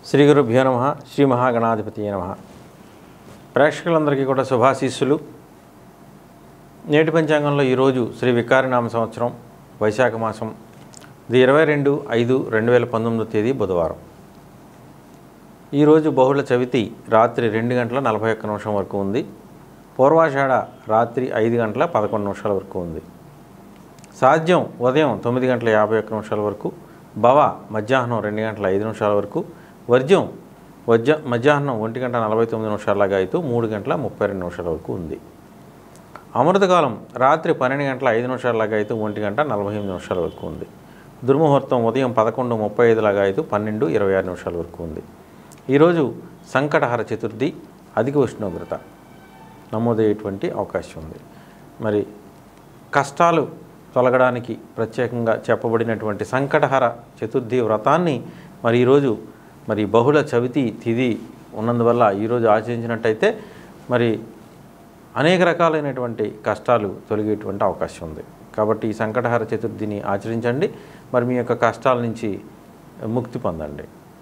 శ్రీ గురుభ్యో నమ శ్రీ మహాగణాధిపతి నమ ప్రేక్షకులందరికీ కూడా శుభాశీస్సులు నేటి పంచాంగంలో ఈరోజు శ్రీ వికారినామ సంవత్సరం వైశాఖ మాసం ఇది ఇరవై రెండు ఐదు రెండు వేల పంతొమ్మిదో తేదీ బుధవారం ఈరోజు బహుళ చవితి రాత్రి రెండు గంటల నలభై ఒక్క నిమిషం వరకు ఉంది పూర్వాషాఢ రాత్రి ఐదు గంటల పదకొండు నిమిషాల వరకు ఉంది సాధ్యం ఉదయం తొమ్మిది గంటల యాభై ఒక్క నిమిషాల వరకు భవ మధ్యాహ్నం రెండు గంటల ఐదు నిమిషాల వరకు వర్జ్యం వజ్జ మధ్యాహ్నం ఒంటి గంట నలభై తొమ్మిది నిమిషాలగా అయితే మూడు గంటల ముప్పై రెండు నిమిషాల వరకు ఉంది అమృతకాలం రాత్రి పన్నెండు గంటల ఐదు నిమిషాలలాగా అయితే ఒంటి గంట నలభై ఎనిమిది నిమిషాల వరకు ఉంది దుర్ముహూర్తం ఉదయం పదకొండు ముప్పై ఐదులాగా అయితే పన్నెండు ఇరవై ఆరు నిమిషాల వరకు ఉంది ఈరోజు సంకటహర చతుర్థి అధిక ఉష్ణోగ్రత నమోదయ్యేటువంటి అవకాశం ఉంది మరి కష్టాలు తొలగడానికి ప్రత్యేకంగా చెప్పబడినటువంటి సంకటహర చతుర్థి వ్రతాన్ని మరి ఈరోజు మరి బహుళ చవితి తిథి ఉన్నందువల్ల ఈరోజు ఆచరించినట్టయితే మరి అనేక రకాలైనటువంటి కష్టాలు తొలగేటువంటి అవకాశం ఉంది కాబట్టి ఈ సంకటహర చతుర్థిని ఆచరించండి మరి మీ యొక్క కష్టాల నుంచి ముక్తి పొందండి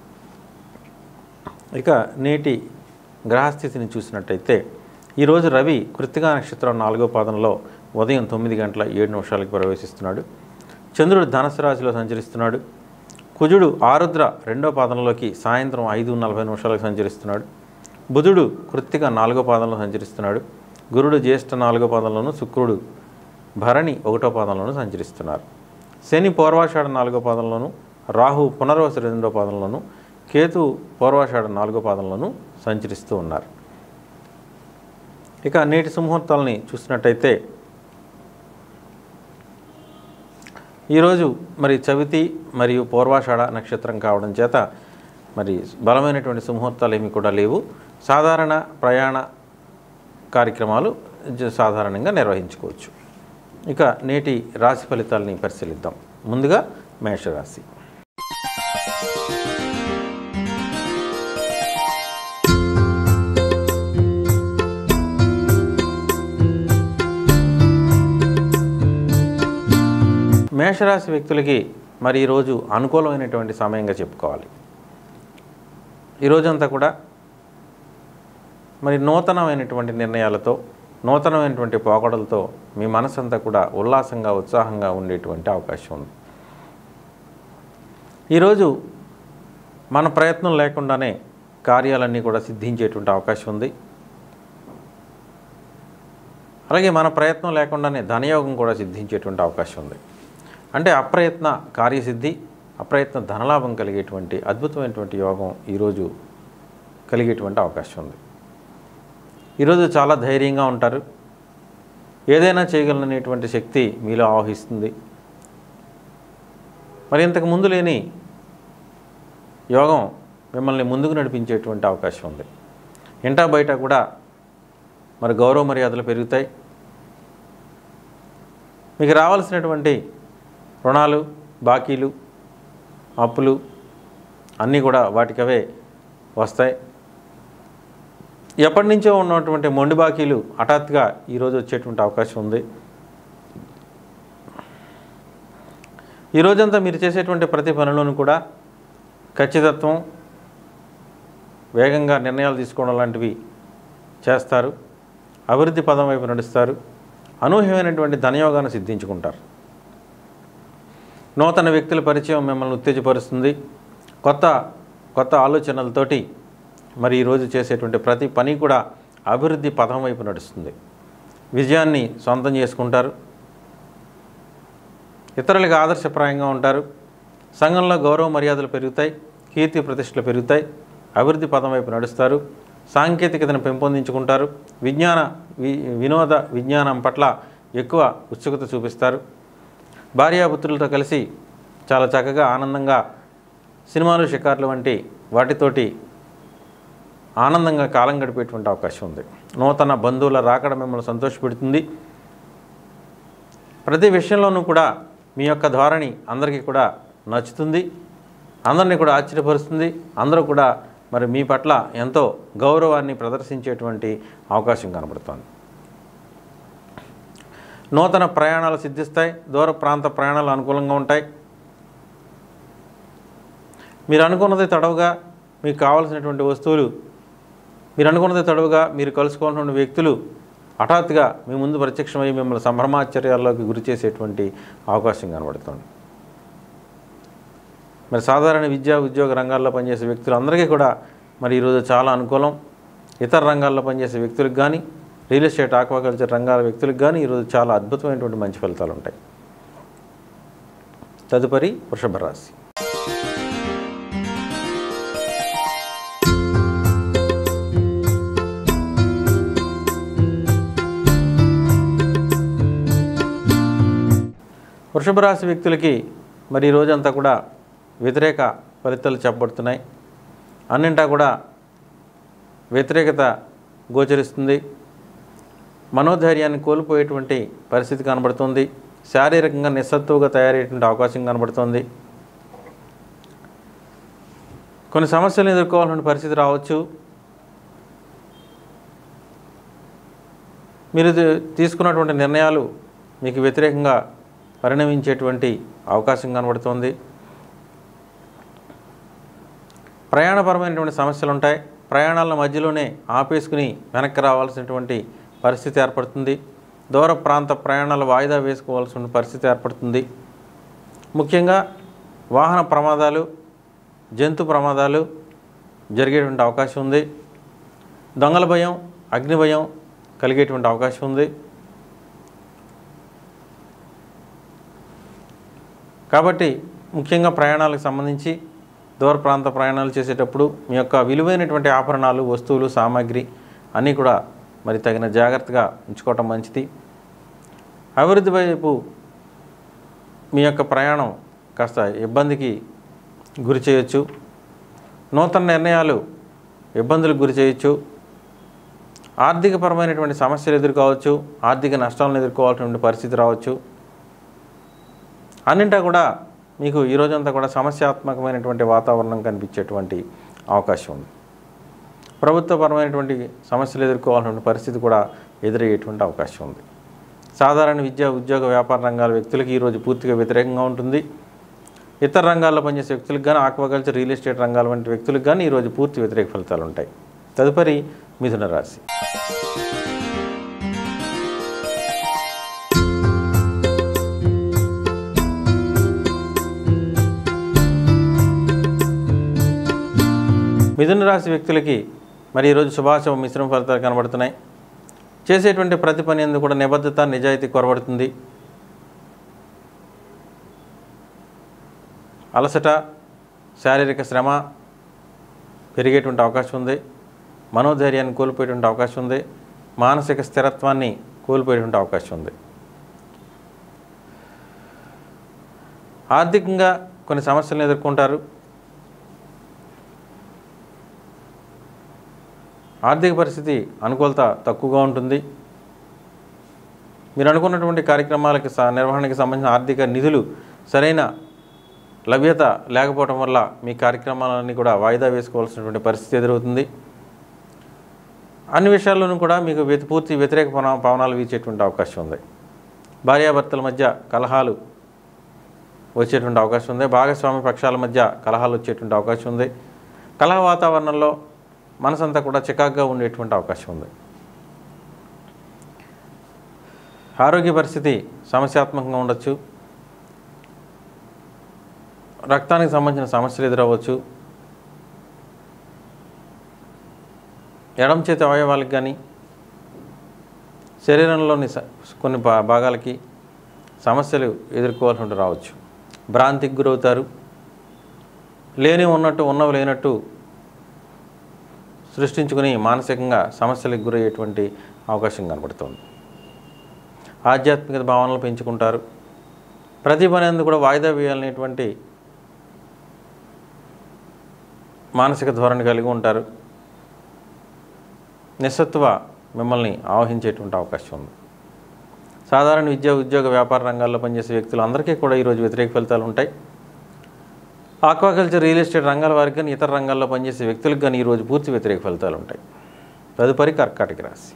ఇక నేటి గ్రహస్థితిని చూసినట్టయితే ఈరోజు రవి కృత్తికా నక్షత్రం నాలుగో పాదంలో ఉదయం తొమ్మిది గంటల ఏడు నిమిషాలకు ప్రవేశిస్తున్నాడు చంద్రుడు ధనస్సు రాశిలో సంచరిస్తున్నాడు కుజుడు ఆరుద్ర రెండో పాదంలోకి సాయంత్రం ఐదు నలభై నిమిషాలకు సంచరిస్తున్నాడు బుధుడు కృత్తిక నాలుగో పాదంలో సంచరిస్తున్నాడు గురుడు జ్యేష్ఠ నాలుగో పాదంలోను శుక్రుడు భరణి ఒకటో పాదంలోను సంచరిస్తున్నారు శని పూర్వాషాఢ నాలుగో పాదంలోను రాహు పునర్వసు రెండో పాదంలోను కేతు పూర్వాషాఢ నాలుగో పాదంలోను సంచరిస్తూ ఉన్నారు ఇక నేటి సుముహూర్తాలని చూసినట్టయితే ఈరోజు మరి చవితి మరియు పూర్వాషాఢ నక్షత్రం కావడం చేత మరి బలమైనటువంటి సుముహూర్తాలు ఏమీ కూడా లేవు సాధారణ ప్రయాణ కార్యక్రమాలు జ- సాధారణంగా నిర్వహించుకోవచ్చు ఇక నేటి రాశి ఫలితాలని పరిశీలిద్దాం ముందుగా మేషరాశి మేషరాశి వ్యక్తులకి మరి ఈరోజు అనుకూలమైనటువంటి సమయంగా చెప్పుకోవాలి ఈ రోజంతా కూడా మరి నూతనమైనటువంటి నిర్ణయాలతో నూతనమైనటువంటి పోకడలతో మీ మనసంతా కూడా ఉల్లాసంగా ఉత్సాహంగా ఉండేటువంటి అవకాశం ఉంది ఈరోజు మన ప్రయత్నం లేకుండానే కార్యాలన్నీ కూడా సిద్ధించేటువంటి అవకాశం ఉంది అలాగే మన ప్రయత్నం లేకుండానే ధనయోగం కూడా సిద్ధించేటువంటి అవకాశం ఉంది అంటే అప్రయత్న కార్యసిద్ధి అప్రయత్న ధనలాభం కలిగేటువంటి అద్భుతమైనటువంటి యోగం ఈరోజు కలిగేటువంటి అవకాశం ఉంది ఈరోజు చాలా ధైర్యంగా ఉంటారు ఏదైనా చేయగలననేటువంటి శక్తి మీలో ఆవహిస్తుంది మరి ఇంతకు ముందు లేని యోగం మిమ్మల్ని ముందుకు నడిపించేటువంటి అవకాశం ఉంది ఇంటా బయట కూడా మరి గౌరవ మర్యాదలు పెరుగుతాయి మీకు రావాల్సినటువంటి రుణాలు బాకీలు అప్పులు అన్నీ కూడా వాటికవే వస్తాయి ఎప్పటి నుంచో ఉన్నటువంటి మొండి బాకీలు హఠాత్తుగా ఈరోజు వచ్చేటువంటి అవకాశం ఉంది ఈ రోజంతా మీరు చేసేటువంటి ప్రతి పనిలోనూ కూడా ఖచ్చితత్వం వేగంగా నిర్ణయాలు తీసుకోవడం లాంటివి చేస్తారు అభివృద్ధి పదం వైపు నడుస్తారు అనూహ్యమైనటువంటి ధనయోగాన్ని సిద్ధించుకుంటారు నూతన వ్యక్తుల పరిచయం మిమ్మల్ని ఉత్తేజపరుస్తుంది కొత్త కొత్త ఆలోచనలతోటి మరి ఈరోజు చేసేటువంటి ప్రతి పని కూడా అభివృద్ధి పథం వైపు నడుస్తుంది విజయాన్ని సొంతం చేసుకుంటారు ఇతరులకు ఆదర్శప్రాయంగా ఉంటారు సంఘంలో గౌరవ మర్యాదలు పెరుగుతాయి కీర్తి ప్రతిష్టలు పెరుగుతాయి అభివృద్ధి పదం వైపు నడుస్తారు సాంకేతికతను పెంపొందించుకుంటారు విజ్ఞాన వి వినోద విజ్ఞానం పట్ల ఎక్కువ ఉత్సుకత చూపిస్తారు భార్యాపుత్రులతో కలిసి చాలా చక్కగా ఆనందంగా సినిమాలు షికార్లు వంటి వాటితోటి ఆనందంగా కాలం గడిపేటువంటి అవకాశం ఉంది నూతన బంధువుల రాకడ మిమ్మల్ని సంతోషపెడుతుంది ప్రతి విషయంలోనూ కూడా మీ యొక్క ధోరణి అందరికీ కూడా నచ్చుతుంది అందరినీ కూడా ఆశ్చర్యపరుస్తుంది అందరూ కూడా మరి మీ పట్ల ఎంతో గౌరవాన్ని ప్రదర్శించేటువంటి అవకాశం కనబడుతోంది నూతన ప్రయాణాలు సిద్ధిస్తాయి దూర ప్రాంత ప్రయాణాలు అనుకూలంగా ఉంటాయి మీరు అనుకున్నది తడవుగా మీకు కావాల్సినటువంటి వస్తువులు మీరు అనుకున్నది తడవుగా మీరు కలుసుకోవాల్సిన వ్యక్తులు హఠాత్తుగా మీ ముందు ప్రత్యక్షమై మిమ్మల్ని సంభ్రమాశ్చర్యాల్లోకి గురి చేసేటువంటి అవకాశం కనబడుతుంది మరి సాధారణ విద్యా ఉద్యోగ రంగాల్లో పనిచేసే వ్యక్తులందరికీ కూడా మరి ఈరోజు చాలా అనుకూలం ఇతర రంగాల్లో పనిచేసే వ్యక్తులకు కానీ రియల్ ఎస్టేట్ ఆక్వాకల్చర్ రంగాల వ్యక్తులకు కానీ ఈరోజు చాలా అద్భుతమైనటువంటి మంచి ఫలితాలు ఉంటాయి తదుపరి వృషభ రాశి వృషభ రాశి వ్యక్తులకి మరి ఈ రోజంతా కూడా వ్యతిరేక ఫలితాలు చెప్పబడుతున్నాయి అన్నింటా కూడా వ్యతిరేకత గోచరిస్తుంది మనోధైర్యాన్ని కోల్పోయేటువంటి పరిస్థితి కనబడుతుంది శారీరకంగా నిస్సత్తువుగా తయారయ్యేటువంటి అవకాశం కనబడుతుంది కొన్ని సమస్యలను ఎదుర్కోవాల్సిన పరిస్థితి రావచ్చు మీరు తీ- తీసుకున్నటువంటి నిర్ణయాలు మీకు వ్యతిరేకంగా పరిణమించేటువంటి అవకాశం కనబడుతుంది ప్రయాణపరమైనటువంటి సమస్యలు ఉంటాయి ప్రయాణాల మధ్యలోనే ఆపేసుకుని వెనక్కి రావాల్సినటువంటి పరిస్థితి ఏర్పడుతుంది దూర ప్రాంత ప్రయాణాలు వాయిదా వేసుకోవాల్సిన పరిస్థితి ఏర్పడుతుంది ముఖ్యంగా వాహన ప్రమాదాలు జంతు ప్రమాదాలు జరిగేటువంటి అవకాశం ఉంది దొంగల భయం అగ్ని భయం కలిగేటువంటి అవకాశం ఉంది కాబట్టి ముఖ్యంగా ప్రయాణాలకు సంబంధించి దూర ప్రాంత ప్రయాణాలు చేసేటప్పుడు మీ యొక్క విలువైనటువంటి ఆభరణాలు వస్తువులు సామాగ్రి అన్నీ కూడా మరి తగిన జాగ్రత్తగా ఉంచుకోవటం మంచిది అభివృద్ధి వైపు మీ యొక్క ప్రయాణం కాస్త ఇబ్బందికి గురి చేయొచ్చు నూతన నిర్ణయాలు ఇబ్బందులకు గురి చేయొచ్చు ఆర్థికపరమైనటువంటి సమస్యలు ఎదుర్కోవచ్చు ఆర్థిక నష్టాలను ఎదుర్కోవాల్సినటువంటి పరిస్థితి రావచ్చు అన్నింటా కూడా మీకు ఈ రోజంతా కూడా సమస్యాత్మకమైనటువంటి వాతావరణం కనిపించేటువంటి అవకాశం ఉంది ప్రభుత్వపరమైనటువంటి సమస్యలు ఎదుర్కోవాల్సిన పరిస్థితి కూడా ఎదురయ్యేటువంటి అవకాశం ఉంది సాధారణ విద్య ఉద్యోగ వ్యాపార రంగాల వ్యక్తులకి ఈరోజు పూర్తిగా వ్యతిరేకంగా ఉంటుంది ఇతర రంగాల్లో పనిచేసే వ్యక్తులకు కానీ ఆక్వాకల్చర్ రియల్ ఎస్టేట్ రంగాల వంటి వ్యక్తులకు కానీ ఈరోజు పూర్తి వ్యతిరేక ఫలితాలు ఉంటాయి తదుపరి మిథున రాశి మిథున రాశి వ్యక్తులకి మరి ఈరోజు శుభాశుభ మిశ్రమ ఫలితాలు కనబడుతున్నాయి చేసేటువంటి ప్రతి పని ఎందుకు కూడా నిబద్ధత నిజాయితీ కొరబడుతుంది అలసట శారీరక శ్రమ పెరిగేటువంటి అవకాశం ఉంది మనోధైర్యాన్ని కోల్పోయేటువంటి అవకాశం ఉంది మానసిక స్థిరత్వాన్ని కోల్పోయేటువంటి అవకాశం ఉంది ఆర్థికంగా కొన్ని సమస్యలను ఎదుర్కొంటారు ఆర్థిక పరిస్థితి అనుకూలత తక్కువగా ఉంటుంది మీరు అనుకున్నటువంటి కార్యక్రమాలకి స- నిర్వహణకి సంబంధించిన ఆర్థిక నిధులు సరైన లభ్యత లేకపోవడం వల్ల మీ కార్యక్రమాలన్నీ కూడా వాయిదా వేసుకోవాల్సినటువంటి పరిస్థితి ఎదురవుతుంది అన్ని విషయాల్లోనూ కూడా మీకు వ్యతి పూర్తి వ్యతిరేక పవన పవనాలు వీచేటువంటి అవకాశం ఉంది భార్యాభర్తల మధ్య కలహాలు వచ్చేటువంటి అవకాశం ఉంది భాగస్వామి పక్షాల మధ్య కలహాలు వచ్చేటువంటి అవకాశం ఉంది కలహ వాతావరణంలో మనసంతా కూడా చికాగ్గా ఉండేటువంటి అవకాశం ఉంది ఆరోగ్య పరిస్థితి సమస్యాత్మకంగా ఉండొచ్చు రక్తానికి సంబంధించిన సమస్యలు ఎదురవ్వచ్చు ఎడమ చేతి అవయవాలకు కానీ శరీరంలోని స- కొన్ని భా భాగాలకి సమస్యలు ఎదుర్కోవాల్సి రావచ్చు భ్రాంతికి గురవుతారు లేని ఉన్నట్టు ఉన్నవి లేనట్టు సృష్టించుకుని మానసికంగా సమస్యలకు గురయ్యేటువంటి అవకాశం కనబడుతుంది ఆధ్యాత్మిక భావనలు పెంచుకుంటారు ప్రతి పని అందు కూడా వాయిదా వేయాలనేటువంటి మానసిక ధోరణి కలిగి ఉంటారు నిస్సత్వ మిమ్మల్ని ఆవహించేటువంటి అవకాశం ఉంది సాధారణ విద్యా ఉద్యోగ వ్యాపార రంగాల్లో పనిచేసే వ్యక్తులందరికీ కూడా ఈరోజు వ్యతిరేక ఫలితాలు ఉంటాయి ఆక్వాకల్చర్ రియల్ ఎస్టేట్ రంగాల వారికి కానీ ఇతర రంగాల్లో పనిచేసే వ్యక్తులకు కానీ ఈరోజు పూర్తి వ్యతిరేక ఫలితాలు ఉంటాయి తదుపరి కర్కాటక రాశి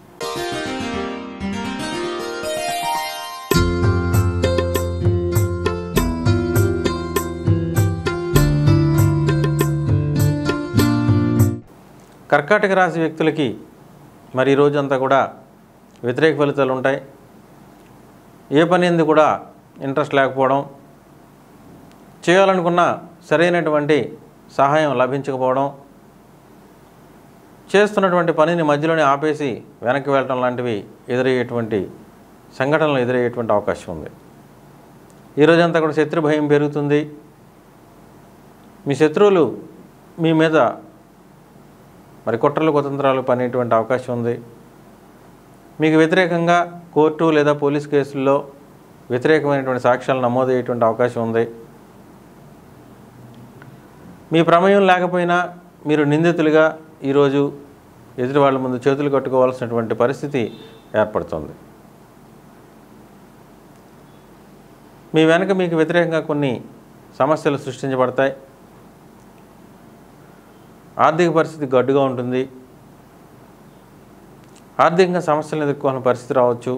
కర్కాటక రాశి వ్యక్తులకి మరి ఈ రోజంతా కూడా వ్యతిరేక ఫలితాలు ఉంటాయి ఏ పని ఎందు కూడా ఇంట్రెస్ట్ లేకపోవడం చేయాలనుకున్న సరైనటువంటి సహాయం లభించకపోవడం చేస్తున్నటువంటి పనిని మధ్యలోనే ఆపేసి వెనక్కి వెళ్ళటం లాంటివి ఎదురయ్యేటువంటి సంఘటనలు ఎదురయ్యేటువంటి అవకాశం ఉంది ఈ రోజంతా కూడా శత్రు భయం పెరుగుతుంది మీ శత్రువులు మీ మీద మరి కుట్రలు కుతంత్రాలు పనేటువంటి అవకాశం ఉంది మీకు వ్యతిరేకంగా కోర్టు లేదా పోలీస్ కేసుల్లో వ్యతిరేకమైనటువంటి సాక్ష్యాలు నమోదయ్యేటువంటి అవకాశం ఉంది మీ ప్రమేయం లేకపోయినా మీరు నిందితులుగా ఈరోజు ఎదుటి వాళ్ళ ముందు చేతులు కట్టుకోవాల్సినటువంటి పరిస్థితి ఏర్పడుతుంది మీ వెనక మీకు వ్యతిరేకంగా కొన్ని సమస్యలు సృష్టించబడతాయి ఆర్థిక పరిస్థితి గడ్డుగా ఉంటుంది ఆర్థికంగా సమస్యలను ఎదుర్కోవాల్సిన పరిస్థితి రావచ్చు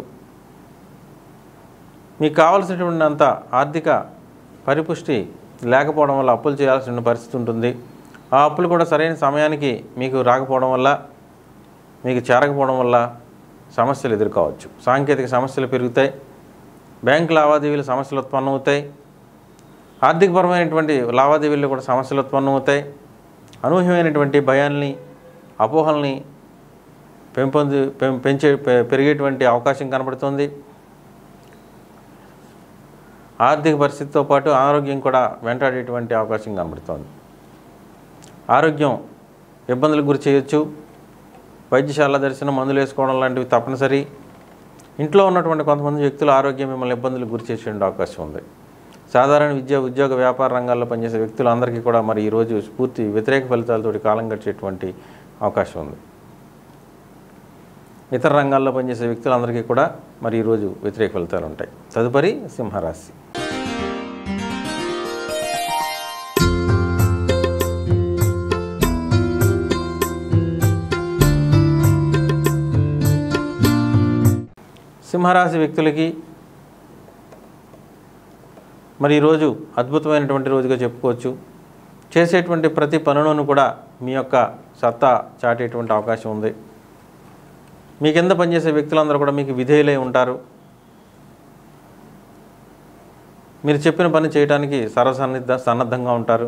మీకు కావలసినటువంటి అంత ఆర్థిక పరిపుష్టి లేకపోవడం వల్ల అప్పులు చేయాల్సిన పరిస్థితి ఉంటుంది ఆ అప్పులు కూడా సరైన సమయానికి మీకు రాకపోవడం వల్ల మీకు చేరకపోవడం వల్ల సమస్యలు ఎదుర్కోవచ్చు సాంకేతిక సమస్యలు పెరుగుతాయి బ్యాంక్ లావాదేవీలు సమస్యలు ఉత్పన్నమవుతాయి ఆర్థికపరమైనటువంటి లావాదేవీల్లో కూడా సమస్యలు ఉత్పన్నమవుతాయి అనూహ్యమైనటువంటి భయాల్ని అపోహల్ని పెంపొంది పెం- పెంచే పె- పెరిగేటువంటి అవకాశం కనబడుతుంది ఆర్థిక పరిస్థితితో పాటు ఆరోగ్యం కూడా వెంటాడేటువంటి అవకాశం కనబడుతోంది ఆరోగ్యం ఇబ్బందులకు గురి చేయొచ్చు వైద్యశాల దర్శనం మందులు వేసుకోవడం లాంటివి తప్పనిసరి ఇంట్లో ఉన్నటువంటి కొంతమంది వ్యక్తుల ఆరోగ్యం మిమ్మల్ని ఇబ్బందులకు గురి చేసే అవకాశం ఉంది సాధారణ విద్య ఉద్యోగ వ్యాపార రంగాల్లో పనిచేసే వ్యక్తులందరికీ కూడా మరి ఈరోజు పూర్తి వ్యతిరేక ఫలితాలతోటి కాలం గడిచేటువంటి అవకాశం ఉంది ఇతర రంగాల్లో పనిచేసే వ్యక్తులందరికీ కూడా మరి ఈరోజు వ్యతిరేక ఫలితాలు ఉంటాయి తదుపరి సింహరాశి సింహరాశి వ్యక్తులకి మరి ఈరోజు అద్భుతమైనటువంటి రోజుగా చెప్పుకోవచ్చు చేసేటువంటి ప్రతి పనులను కూడా మీ యొక్క సత్తా చాటేటువంటి అవకాశం ఉంది మీ కింద పనిచేసే వ్యక్తులందరూ కూడా మీకు విధేయులై ఉంటారు మీరు చెప్పిన పని చేయడానికి సర్వసన్నిధ సన్నద్ధంగా ఉంటారు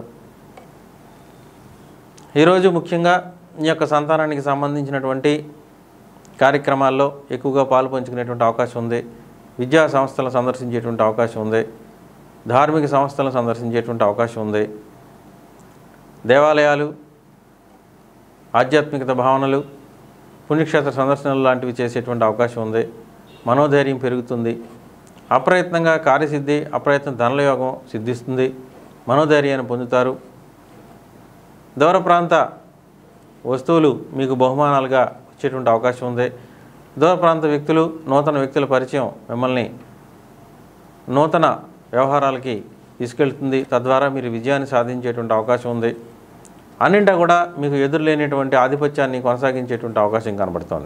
ఈరోజు ముఖ్యంగా మీ యొక్క సంతానానికి సంబంధించినటువంటి కార్యక్రమాల్లో ఎక్కువగా పాలు పంచుకునేటువంటి అవకాశం ఉంది విద్యా సంస్థలను సందర్శించేటువంటి అవకాశం ఉంది ధార్మిక సంస్థలను సందర్శించేటువంటి అవకాశం ఉంది దేవాలయాలు ఆధ్యాత్మికత భావనలు పుణ్యక్షేత్ర సందర్శనలు లాంటివి చేసేటువంటి అవకాశం ఉంది మనోధైర్యం పెరుగుతుంది అప్రయత్నంగా కార్యసిద్ధి అప్రయత్న ధనలయోగం సిద్ధిస్తుంది మనోధైర్యాన్ని పొందుతారు దూర ప్రాంత వస్తువులు మీకు బహుమానాలుగా వచ్చేటువంటి అవకాశం ఉంది దూర ప్రాంత వ్యక్తులు నూతన వ్యక్తుల పరిచయం మిమ్మల్ని నూతన వ్యవహారాలకి తీసుకెళ్తుంది తద్వారా మీరు విజయాన్ని సాధించేటువంటి అవకాశం ఉంది అన్నింటా కూడా మీకు ఎదురులేనటువంటి ఆధిపత్యాన్ని కొనసాగించేటువంటి అవకాశం కనబడుతోంది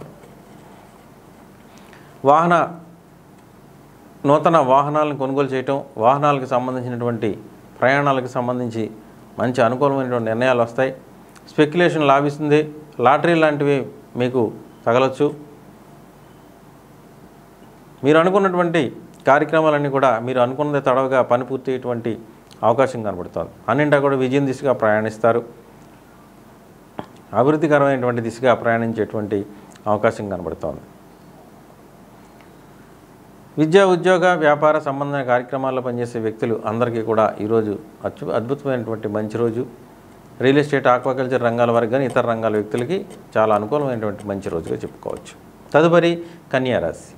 వాహన నూతన వాహనాలను కొనుగోలు చేయటం వాహనాలకు సంబంధించినటువంటి ప్రయాణాలకు సంబంధించి మంచి అనుకూలమైనటువంటి నిర్ణయాలు వస్తాయి స్పెక్యులేషన్ లాభిస్తుంది లాటరీ లాంటివి మీకు తగలొచ్చు మీరు అనుకున్నటువంటి కార్యక్రమాలన్నీ కూడా మీరు అనుకున్నది తడవగా పని పూర్తయ్యేటువంటి అవకాశం కనబడుతోంది అన్నింటా కూడా విజయం దిశగా ప్రయాణిస్తారు అభివృద్ధికరమైనటువంటి దిశగా ప్రయాణించేటువంటి అవకాశం కనబడుతోంది విద్యా ఉద్యోగ వ్యాపార సంబంధమైన కార్యక్రమాల్లో పనిచేసే వ్యక్తులు అందరికీ కూడా ఈరోజు అద్భు అద్భుతమైనటువంటి మంచి రోజు రియల్ ఎస్టేట్ ఆక్వాకల్చర్ రంగాల వారికి కానీ ఇతర రంగాల వ్యక్తులకి చాలా అనుకూలమైనటువంటి మంచి రోజుగా చెప్పుకోవచ్చు తదుపరి కన్యా రాశి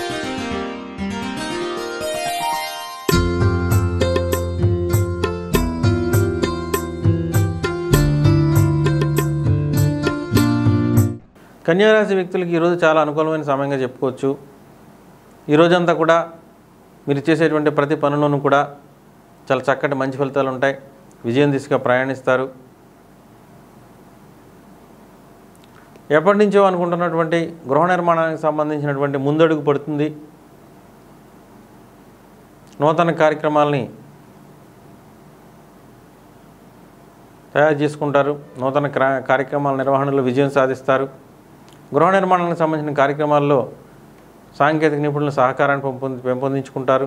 కన్యారాశి వ్యక్తులకి ఈరోజు చాలా అనుకూలమైన సమయంగా చెప్పుకోవచ్చు ఈ రోజంతా కూడా మీరు చేసేటువంటి ప్రతి పనులను కూడా చాలా చక్కటి మంచి ఫలితాలు ఉంటాయి విజయం దిశగా ప్రయాణిస్తారు ఎప్పటి నుంచో అనుకుంటున్నటువంటి గృహ నిర్మాణానికి సంబంధించినటువంటి ముందడుగు పడుతుంది నూతన కార్యక్రమాలని తయారు చేసుకుంటారు నూతన క్రా- కార్యక్రమాల నిర్వహణలో విజయం సాధిస్తారు గృహ నిర్మాణానికి సంబంధించిన కార్యక్రమాల్లో సాంకేతిక నిపుణుల సహకారాన్ని పెంపొంది పెంపొందించుకుంటారు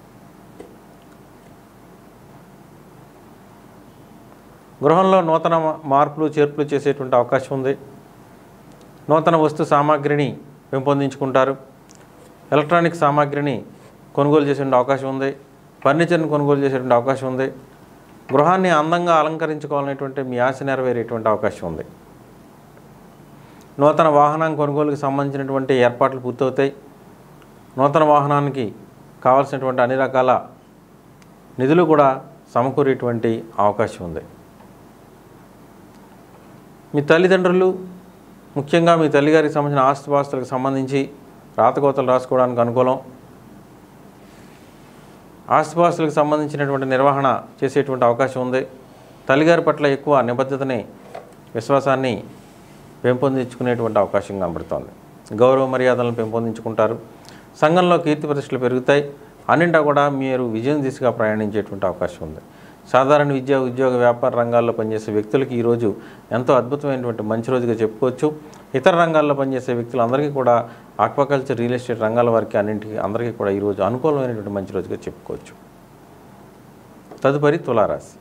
గృహంలో నూతన మా- మార్పులు చేర్పులు చేసేటువంటి అవకాశం ఉంది నూతన వస్తు సామాగ్రిని పెంపొందించుకుంటారు ఎలక్ట్రానిక్ సామాగ్రిని కొనుగోలు చేసే అవకాశం ఉంది ఫర్నిచర్ని కొనుగోలు చేసేటువంటి అవకాశం ఉంది గృహాన్ని అందంగా అలంకరించుకోవాలనేటువంటి మీ ఆశ నెరవేరేటువంటి అవకాశం ఉంది నూతన వాహనం కొనుగోలుకి సంబంధించినటువంటి ఏర్పాట్లు పూర్తవుతాయి నూతన వాహనానికి కావాల్సినటువంటి అన్ని రకాల నిధులు కూడా సమకూరేటువంటి అవకాశం ఉంది మీ తల్లిదండ్రులు ముఖ్యంగా మీ తల్లిగారికి సంబంధించిన ఆస్తిపాస్తులకు సంబంధించి రాతకోతలు రాసుకోవడానికి అనుకూలం ఆస్తిపాస్తులకు సంబంధించినటువంటి నిర్వహణ చేసేటువంటి అవకాశం ఉంది తల్లిగారి పట్ల ఎక్కువ నిబద్ధతని విశ్వాసాన్ని పెంపొందించుకునేటువంటి అవకాశం కనబడుతోంది గౌరవ మర్యాదలను పెంపొందించుకుంటారు సంఘంలో కీర్తి ప్రతిష్టలు పెరుగుతాయి అన్నింటా కూడా మీరు విజయం దిశగా ప్రయాణించేటువంటి అవకాశం ఉంది సాధారణ విద్య ఉద్యోగ వ్యాపార రంగాల్లో పనిచేసే వ్యక్తులకి ఈరోజు ఎంతో అద్భుతమైనటువంటి మంచి రోజుగా చెప్పుకోవచ్చు ఇతర రంగాల్లో పనిచేసే వ్యక్తులందరికీ కూడా ఆక్వాకల్చర్ రియల్ ఎస్టేట్ రంగాల వారికి అన్నింటికి అందరికీ కూడా ఈరోజు అనుకూలమైనటువంటి మంచి రోజుగా చెప్పుకోవచ్చు తదుపరి తులారాశి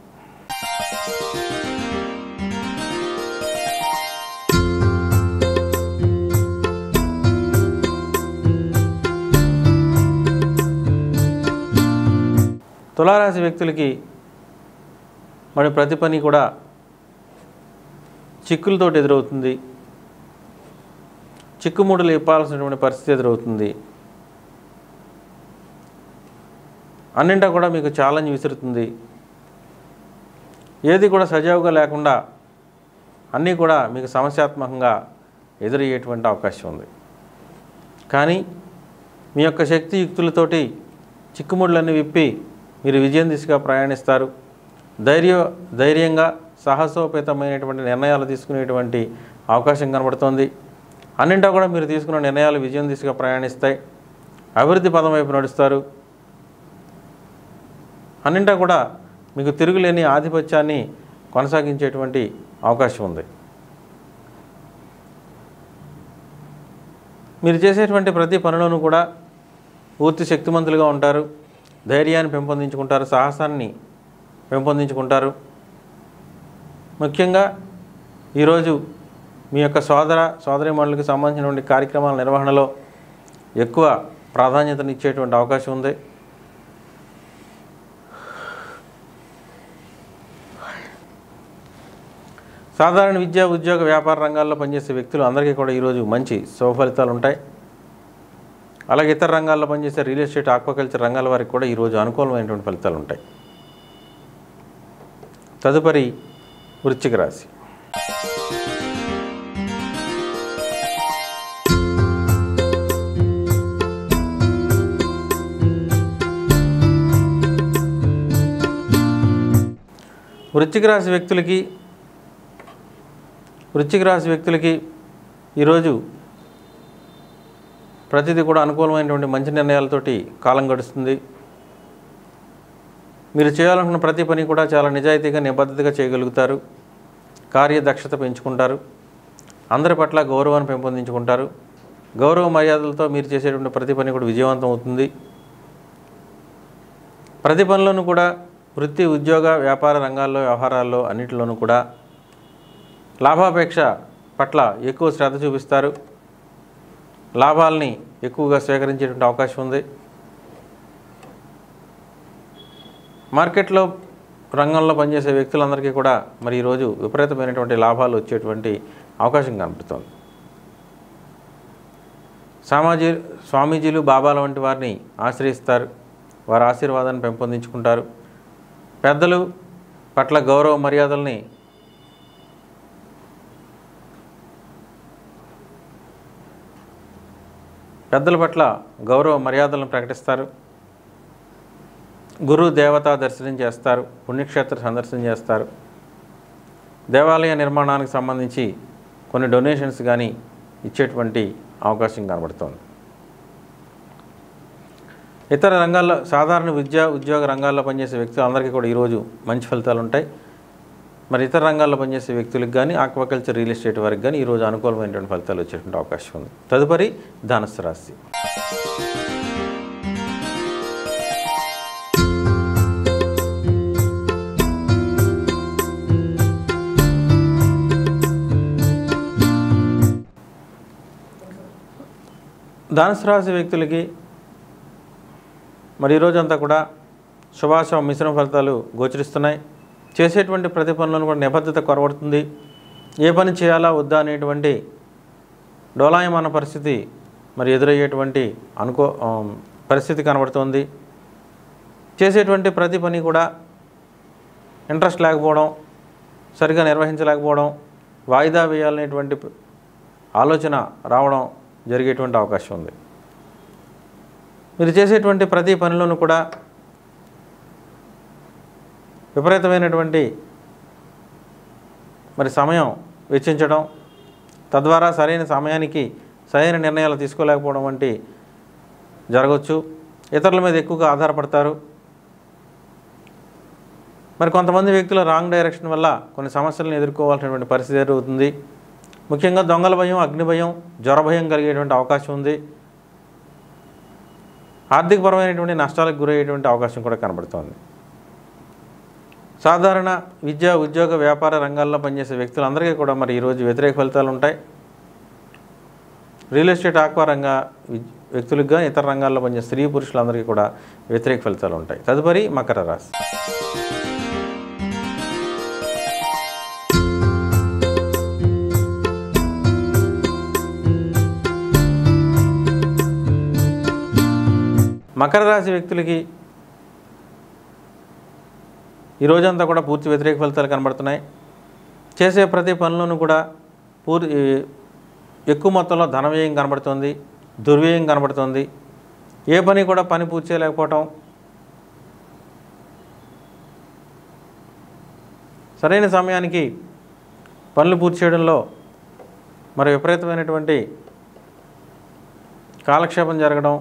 తులారాశి వ్యక్తులకి మరి ప్రతి పని కూడా చిక్కులతోటి ఎదురవుతుంది చిక్కుముడులు ఇప్పాల్సినటువంటి పరిస్థితి ఎదురవుతుంది అన్నింటా కూడా మీకు ఛాలెంజ్ విసురుతుంది ఏది కూడా సజావుగా లేకుండా అన్నీ కూడా మీకు సమస్యాత్మకంగా ఎదురయ్యేటువంటి అవకాశం ఉంది కానీ మీ యొక్క శక్తి యుక్తులతోటి చిక్కుముళ్ళన్నీ విప్పి మీరు విజయం దిశగా ప్రయాణిస్తారు ధైర్య ధైర్యంగా సాహసోపేతమైనటువంటి నిర్ణయాలు తీసుకునేటువంటి అవకాశం కనబడుతోంది అన్నింటా కూడా మీరు తీసుకున్న నిర్ణయాలు విజయం దిశగా ప్రయాణిస్తాయి అభివృద్ధి పదం వైపు నడుస్తారు అన్నింటా కూడా మీకు తిరుగులేని ఆధిపత్యాన్ని కొనసాగించేటువంటి అవకాశం ఉంది మీరు చేసేటువంటి ప్రతి పనిలోనూ కూడా పూర్తి శక్తిమంతులుగా ఉంటారు ధైర్యాన్ని పెంపొందించుకుంటారు సాహసాన్ని పెంపొందించుకుంటారు ముఖ్యంగా ఈరోజు మీ యొక్క సోదర సోదరిమణులకు సంబంధించినటువంటి కార్యక్రమాల నిర్వహణలో ఎక్కువ ప్రాధాన్యతనిచ్చేటువంటి అవకాశం ఉంది సాధారణ విద్య ఉద్యోగ వ్యాపార రంగాల్లో పనిచేసే వ్యక్తులు అందరికీ కూడా ఈరోజు మంచి శుభ ఫలితాలు ఉంటాయి అలాగే ఇతర రంగాల్లో పనిచేసే రియల్ ఎస్టేట్ ఆక్వాకల్చర్ రంగాల వారికి కూడా ఈరోజు అనుకూలమైనటువంటి ఫలితాలు ఉంటాయి తదుపరి వృశ్చిక రాశి వృశ్చిక రాశి వ్యక్తులకి వృశ్చిక రాశి వ్యక్తులకి ఈరోజు ప్రతిదీ కూడా అనుకూలమైనటువంటి మంచి నిర్ణయాలతోటి కాలం గడుస్తుంది మీరు చేయాలనుకున్న ప్రతి పని కూడా చాలా నిజాయితీగా నిబద్ధతగా చేయగలుగుతారు కార్యదక్షత పెంచుకుంటారు అందరి పట్ల గౌరవాన్ని పెంపొందించుకుంటారు గౌరవ మర్యాదలతో మీరు చేసేటువంటి ప్రతి పని కూడా విజయవంతం అవుతుంది ప్రతి పనిలోనూ కూడా వృత్తి ఉద్యోగ వ్యాపార రంగాల్లో వ్యవహారాల్లో అన్నిటిలోనూ కూడా లాభాపేక్ష పట్ల ఎక్కువ శ్రద్ధ చూపిస్తారు లాభాలని ఎక్కువగా స్వీకరించేటువంటి అవకాశం ఉంది మార్కెట్లో రంగంలో పనిచేసే వ్యక్తులందరికీ కూడా మరి ఈరోజు విపరీతమైనటువంటి లాభాలు వచ్చేటువంటి అవకాశం కనపడుతుంది సామాజీ స్వామీజీలు బాబాల వంటి వారిని ఆశ్రయిస్తారు వారి ఆశీర్వాదాన్ని పెంపొందించుకుంటారు పెద్దలు పట్ల గౌరవ మర్యాదల్ని పెద్దల పట్ల గౌరవ మర్యాదలను ప్రకటిస్తారు గురు దేవతా దర్శనం చేస్తారు పుణ్యక్షేత్ర సందర్శన చేస్తారు దేవాలయ నిర్మాణానికి సంబంధించి కొన్ని డొనేషన్స్ కానీ ఇచ్చేటువంటి అవకాశం కనబడుతోంది ఇతర రంగాల్లో సాధారణ విద్య ఉద్యోగ రంగాల్లో పనిచేసే వ్యక్తులందరికీ కూడా ఈరోజు మంచి ఫలితాలు ఉంటాయి మరి ఇతర రంగాల్లో పనిచేసే వ్యక్తులకు కానీ ఆక్వాకల్చర్ రియల్ ఎస్టేట్ వారికి కానీ ఈరోజు అనుకూలమైనటువంటి ఫలితాలు వచ్చేటువంటి అవకాశం ఉంది తదుపరి ధనుస్సు రాశి ధనుసు రాశి వ్యక్తులకి మరి ఈరోజంతా కూడా శుభాశుభ మిశ్రమ ఫలితాలు గోచరిస్తున్నాయి చేసేటువంటి ప్రతి పనులను కూడా నిబద్ధత కొరవడుతుంది ఏ పని చేయాలా వద్దా అనేటువంటి డోలాయమాన పరిస్థితి మరి ఎదురయ్యేటువంటి అనుకో ఆ, పరిస్థితి కనబడుతోంది చేసేటువంటి ప్రతి పని కూడా ఇంట్రెస్ట్ లేకపోవడం సరిగా నిర్వహించలేకపోవడం వాయిదా వేయాలనేటువంటి ప- ఆలోచన రావడం జరిగేటువంటి అవకాశం ఉంది మీరు చేసేటువంటి ప్రతి పనిలోనూ కూడా విపరీతమైనటువంటి మరి సమయం వెచ్చించడం తద్వారా సరైన సమయానికి సరైన నిర్ణయాలు తీసుకోలేకపోవడం వంటి జరగవచ్చు ఇతరుల మీద ఎక్కువగా ఆధారపడతారు మరి కొంతమంది వ్యక్తుల రాంగ్ డైరెక్షన్ వల్ల కొన్ని సమస్యలను ఎదుర్కోవాల్సినటువంటి పరిస్థితి ఎదురవుతుంది ముఖ్యంగా దొంగల భయం అగ్ని భయం జ్వర భయం కలిగేటువంటి అవకాశం ఉంది ఆర్థికపరమైనటువంటి నష్టాలకు గురయ్యేటువంటి అవకాశం కూడా కనబడుతోంది సాధారణ విద్య ఉద్యోగ వ్యాపార రంగాల్లో పనిచేసే వ్యక్తులందరికీ కూడా మరి ఈరోజు వ్యతిరేక ఫలితాలు ఉంటాయి రియల్ ఎస్టేట్ ఆక్వా రంగ విద్- వ్యక్తులకు కానీ ఇతర రంగాల్లో పనిచేసే స్త్రీ పురుషులందరికీ కూడా వ్యతిరేక ఫలితాలు ఉంటాయి తదుపరి మకర రాశి మకర రాశి వ్యక్తులకి ఈ రోజంతా కూడా పూర్తి వ్యతిరేక ఫలితాలు కనబడుతున్నాయి చేసే ప్రతి పనిలోనూ కూడా పూర్తి ఎక్కువ మొత్తంలో ధన వ్యయం కనబడుతుంది దుర్వ్యయం కనబడుతుంది ఏ పని కూడా పని పూర్తి చేయలేకపోవటం సరైన సమయానికి పనులు పూర్తి చేయడంలో మరి విపరీతమైనటువంటి కాలక్షేపం జరగడం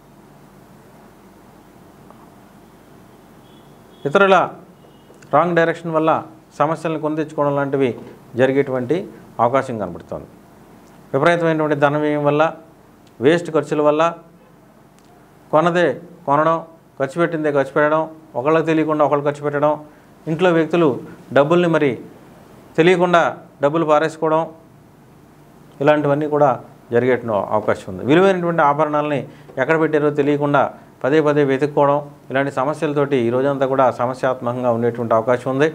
ఇతరుల రాంగ్ డైరెక్షన్ వల్ల సమస్యలను కొని తెచ్చుకోవడం లాంటివి జరిగేటువంటి అవకాశం కనబడుతోంది విపరీతమైనటువంటి ధన వ్యయం వల్ల వేస్ట్ ఖర్చుల వల్ల కొన్నదే కొనడం ఖర్చు పెట్టిందే ఖర్చు పెట్టడం ఒకళ్ళకి తెలియకుండా ఒకళ్ళు ఖర్చు పెట్టడం ఇంట్లో వ్యక్తులు డబ్బుల్ని మరి తెలియకుండా డబ్బులు పారేసుకోవడం ఇలాంటివన్నీ కూడా జరిగే అవకాశం ఉంది విలువైనటువంటి ఆభరణాలని ఎక్కడ పెట్టారో తెలియకుండా పదే పదే వెతుక్కోవడం ఇలాంటి సమస్యలతోటి ఈ రోజంతా కూడా సమస్యాత్మకంగా ఉండేటువంటి అవకాశం ఉంది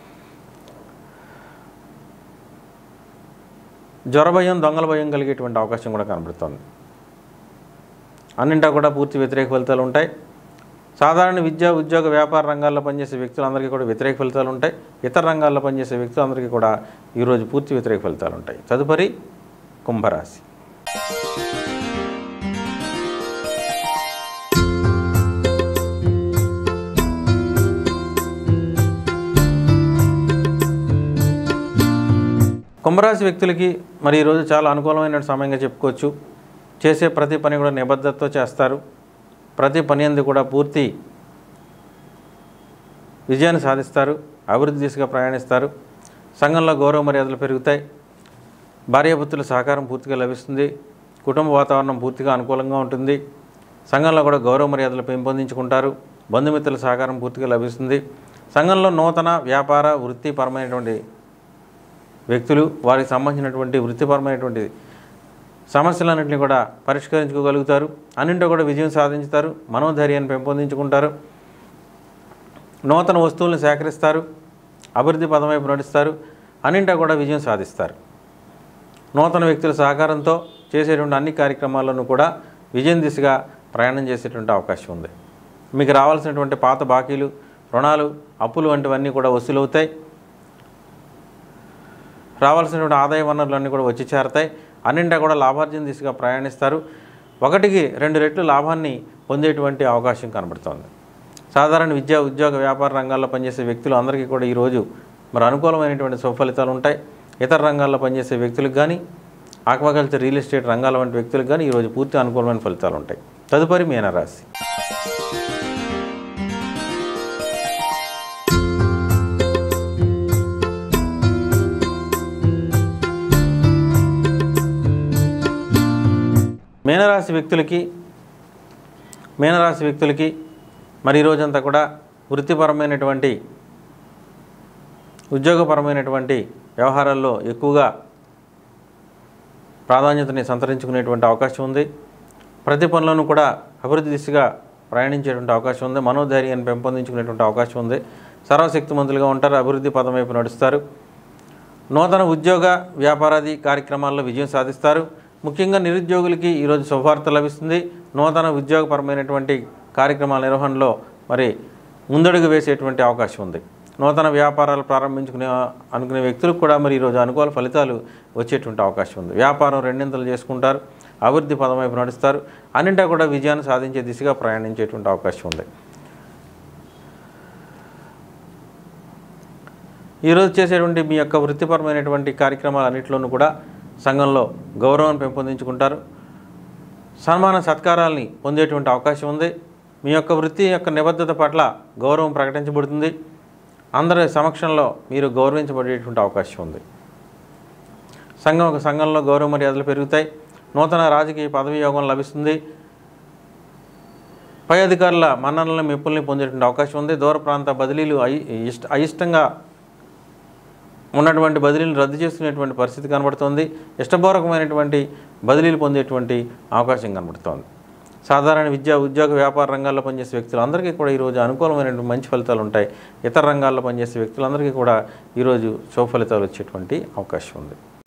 జ్వర భయం దొంగల భయం కలిగేటువంటి అవకాశం కూడా కనబడుతోంది అన్నింటా కూడా పూర్తి వ్యతిరేక ఫలితాలు ఉంటాయి సాధారణ విద్య ఉద్యోగ వ్యాపార రంగాల్లో పనిచేసే వ్యక్తులందరికీ కూడా వ్యతిరేక ఫలితాలు ఉంటాయి ఇతర రంగాల్లో పనిచేసే వ్యక్తులందరికీ కూడా ఈరోజు పూర్తి వ్యతిరేక ఫలితాలు ఉంటాయి తదుపరి కుంభరాశి కుంభరాశి వ్యక్తులకి మరి ఈరోజు చాలా అనుకూలమైన సమయంగా చెప్పుకోవచ్చు చేసే ప్రతి పని కూడా నిబద్ధతతో చేస్తారు ప్రతి పని అందు కూడా పూర్తి విజయాన్ని సాధిస్తారు అభివృద్ధి దిశగా ప్రయాణిస్తారు సంఘంలో గౌరవ మర్యాదలు పెరుగుతాయి భార్యాపుత్రుల సహకారం పూర్తిగా లభిస్తుంది కుటుంబ వాతావరణం పూర్తిగా అనుకూలంగా ఉంటుంది సంఘంలో కూడా గౌరవ మర్యాదలు పెంపొందించుకుంటారు బంధుమిత్రుల సహకారం పూర్తిగా లభిస్తుంది సంఘంలో నూతన వ్యాపార వృత్తిపరమైనటువంటి వ్యక్తులు వారికి సంబంధించినటువంటి వృత్తిపరమైనటువంటి సమస్యలన్నింటినీ కూడా పరిష్కరించుకోగలుగుతారు అన్నింటిలో కూడా విజయం సాధించుతారు మనోధైర్యాన్ని పెంపొందించుకుంటారు నూతన వస్తువులను సేకరిస్తారు అభివృద్ధి పదం వైపు నడుస్తారు అన్నింటా కూడా విజయం సాధిస్తారు నూతన వ్యక్తుల సహకారంతో చేసేటువంటి అన్ని కార్యక్రమాలను కూడా విజయం దిశగా ప్రయాణం చేసేటువంటి అవకాశం ఉంది మీకు రావాల్సినటువంటి పాత బాకీలు రుణాలు అప్పులు వంటివన్నీ కూడా వసూలవుతాయి రావాల్సినటువంటి ఆదాయ వనరులన్నీ కూడా వచ్చి చేరతాయి అన్నింటా కూడా లాభార్జన దిశగా ప్రయాణిస్తారు ఒకటికి రెండు రెట్లు లాభాన్ని పొందేటువంటి అవకాశం కనబడుతోంది సాధారణ విద్యా ఉద్యోగ వ్యాపార రంగాల్లో పనిచేసే వ్యక్తులు అందరికీ కూడా ఈరోజు మరి అనుకూలమైనటువంటి సుఫలితాలు ఉంటాయి ఇతర రంగాల్లో పనిచేసే వ్యక్తులకు కానీ ఆక్వాకల్చర్ రియల్ ఎస్టేట్ రంగాల వంటి వ్యక్తులకు కానీ ఈరోజు పూర్తి అనుకూలమైన ఫలితాలు ఉంటాయి తదుపరి మీనరాశి మీనరాశి వ్యక్తులకి మీనరాశి వ్యక్తులకి మరి ఈ రోజంతా కూడా వృత్తిపరమైనటువంటి ఉద్యోగపరమైనటువంటి వ్యవహారాల్లో ఎక్కువగా ప్రాధాన్యతని సంతరించుకునేటువంటి అవకాశం ఉంది ప్రతి పనులను కూడా అభివృద్ధి దిశగా ప్రయాణించేటువంటి అవకాశం ఉంది మనోధైర్యాన్ని పెంపొందించుకునేటువంటి అవకాశం ఉంది సర్వశక్తిమంతులుగా ఉంటారు అభివృద్ధి పదం వైపు నడుస్తారు నూతన ఉద్యోగ వ్యాపారాది కార్యక్రమాల్లో విజయం సాధిస్తారు ముఖ్యంగా నిరుద్యోగులకి ఈరోజు శుభవార్త లభిస్తుంది నూతన ఉద్యోగపరమైనటువంటి కార్యక్రమాల నిర్వహణలో మరి ముందడుగు వేసేటువంటి అవకాశం ఉంది నూతన వ్యాపారాలు ప్రారంభించుకునే అనుకునే వ్యక్తులకు కూడా మరి ఈరోజు అనుకూల ఫలితాలు వచ్చేటువంటి అవకాశం ఉంది వ్యాపారం రెండింతలు చేసుకుంటారు అభివృద్ధి పదం వైపు నడుస్తారు అన్నింటా కూడా విజయాన్ని సాధించే దిశగా ప్రయాణించేటువంటి అవకాశం ఉంది ఈరోజు చేసేటువంటి మీ యొక్క వృత్తిపరమైనటువంటి కార్యక్రమాలన్నింటిలోనూ కూడా సంఘంలో గౌరవాన్ని పెంపొందించుకుంటారు సన్మాన సత్కారాల్ని పొందేటువంటి అవకాశం ఉంది మీ యొక్క వృత్తి యొక్క నిబద్ధత పట్ల గౌరవం ప్రకటించబడుతుంది అందరి సమక్షంలో మీరు గౌరవించబడేటువంటి అవకాశం ఉంది సంఘం ఒక సంఘంలో గౌరవ మర్యాదలు పెరుగుతాయి నూతన రాజకీయ పదవి యోగం లభిస్తుంది పై అధికారుల మన్ననలను మెప్పుల్ని పొందేటువంటి అవకాశం ఉంది దూర ప్రాంత బదిలీలు అయి ఇష్ట అయిష్టంగా ఉన్నటువంటి బదిలీలు రద్దు చేసుకునేటువంటి పరిస్థితి కనబడుతోంది ఇష్టపూర్వకమైనటువంటి బదిలీలు పొందేటువంటి అవకాశం కనబడుతోంది సాధారణ విద్యా ఉద్యోగ వ్యాపార రంగాల్లో పనిచేసే వ్యక్తులందరికీ కూడా ఈరోజు అనుకూలమైనటువంటి మంచి ఫలితాలు ఉంటాయి ఇతర రంగాల్లో పనిచేసే వ్యక్తులందరికీ కూడా ఈరోజు శుభ ఫలితాలు వచ్చేటువంటి అవకాశం ఉంది